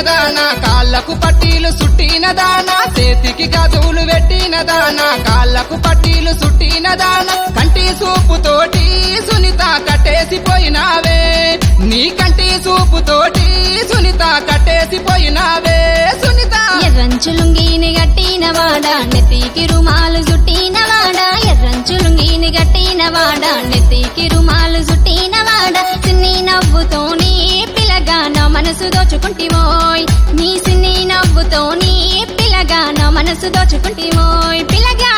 దానా కాళ్ళకు పట్టీలు సుట్టిన దానా చేతికి గదువులు పెట్టిన దానా కాళ్ళకు పట్టీలు సుట్టిన దానా కంటి సూపు తోటి సునీత కట్టేసిపోయినావే నీ కంటి సూపు తోటి సునీత కట్టేసిపోయినావే సునీత ఎర్రంచులుంగిని గట్టిన వాడ నెత్తికి రుమాలు జుట్టిన వాడ ఎర్రంచులుంగిని గట్టిన వాడ నెత్తికి రుమాలు జుట్టిన వాడ సిన్ని నవ్వుతోని పిల్లగా నా మనసు దోచుకుంటివోయ్ నీ సిన్ని నవ్వుతోని పిల్లగా నా మనసు దోచుకుంటివోయ్ పిల్లగా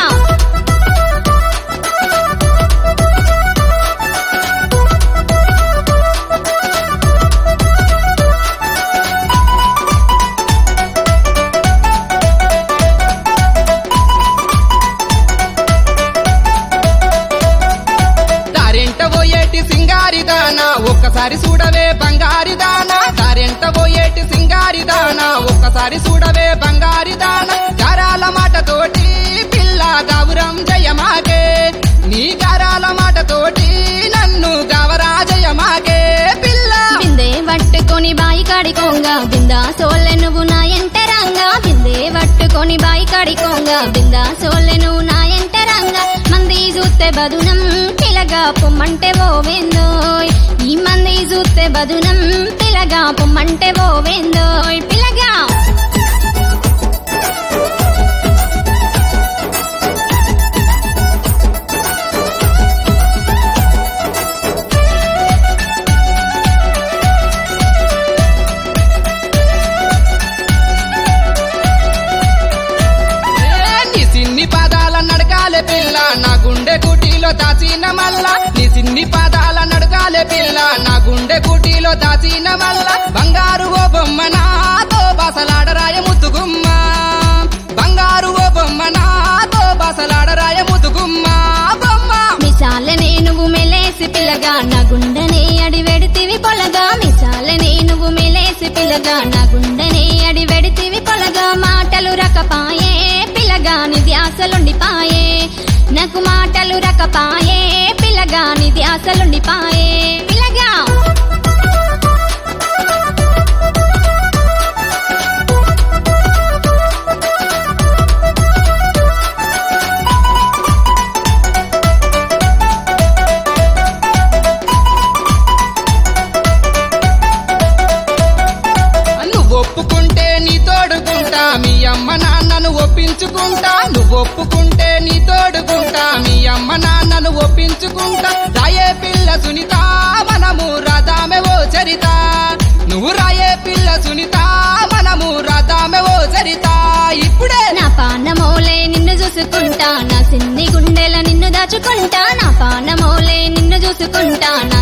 దారెంట పోయేటి సింగారి దానా ఒక్కసారి చూడవే బంగారి దానా దారెంట పోయేటి సింగారి దానా ఒక్కసారి చూడవే బంగారి దానా గారాల మాట తోటి పిల్ల గౌరం జయమాగే నీ గారాల మాట తోటి నన్ను గవరా జయమాగే పిల్ల బిందె పట్టుకొని బాయి కాడికోంగా బిందా సోల్లె నువ్వు నా ఎంటరంగా బిందె పట్టుకొని బాయి కాడికోంగా బిందా సోల్లె నువ్వు నా ఎంటరంగా మంది చూస్తే బదునం పిలగా పొమ్మంటే ఓవేందోయ్ ఈ మంది చూస్తే బదునం పిలగా పొమ్మంటే ఓవేందోయ్ పిలగా ఏ, నీ సిన్ని పాదాల నడకాలే పిల్ల నా గుండె గుటిలో దాచిన మల్ల నీ సిన్ని పాదాల నడకాలే పిల్ల నా గుండె గుటిలో దాచిన మల్ల బంగారు ఓ బొమ్మ నాతో బాసలాడరాయ ముద్దుగుమ్మ బంగారు ఓ బొమ్మ నాతో బాసలాడరాయ ముద్దుగుమ్మ బొమ్మ మిసాలనే నువ్వు మెలేసి పిల్లగా నా గుండెనే అడి వెడితివి పొలగా మిసాలనే నువ్వు మెలేసి పిల్లగా నా గుండెనే అడి వెడితివి పొలగా మాటలు రకపాయే పిల్లగా నీ ధ్యాసలుండిపాయే నాకు మాటలు రకపాయే పిల్లగా నీ ధ్యాసలుండిపాయే పిల్లగా నువ్వు ఒప్పుకుంటే నీ తోడుకుంటా మీ అమ్మ నాన్నను ఒప్పించుకుంటా నువ్వు ఒప్పుకుంటే నీ తోడుకుంటా మీ అమ్మ నాన్నను ఒప్పించుకుంటా రాయే పిల్ల సునీత మనము రాదామె ఓ చరిత నువ్వు రాయే పిల్ల సునీత మనము రాదామె ఓ చరిత ఇప్పుడే నా పానమోలే నిన్ను చూసుకుంటా నా సిన్ని గుండెల నిన్ను దాచుకుంటా నా పానమోలే నిన్ను చూసుకుంటా నా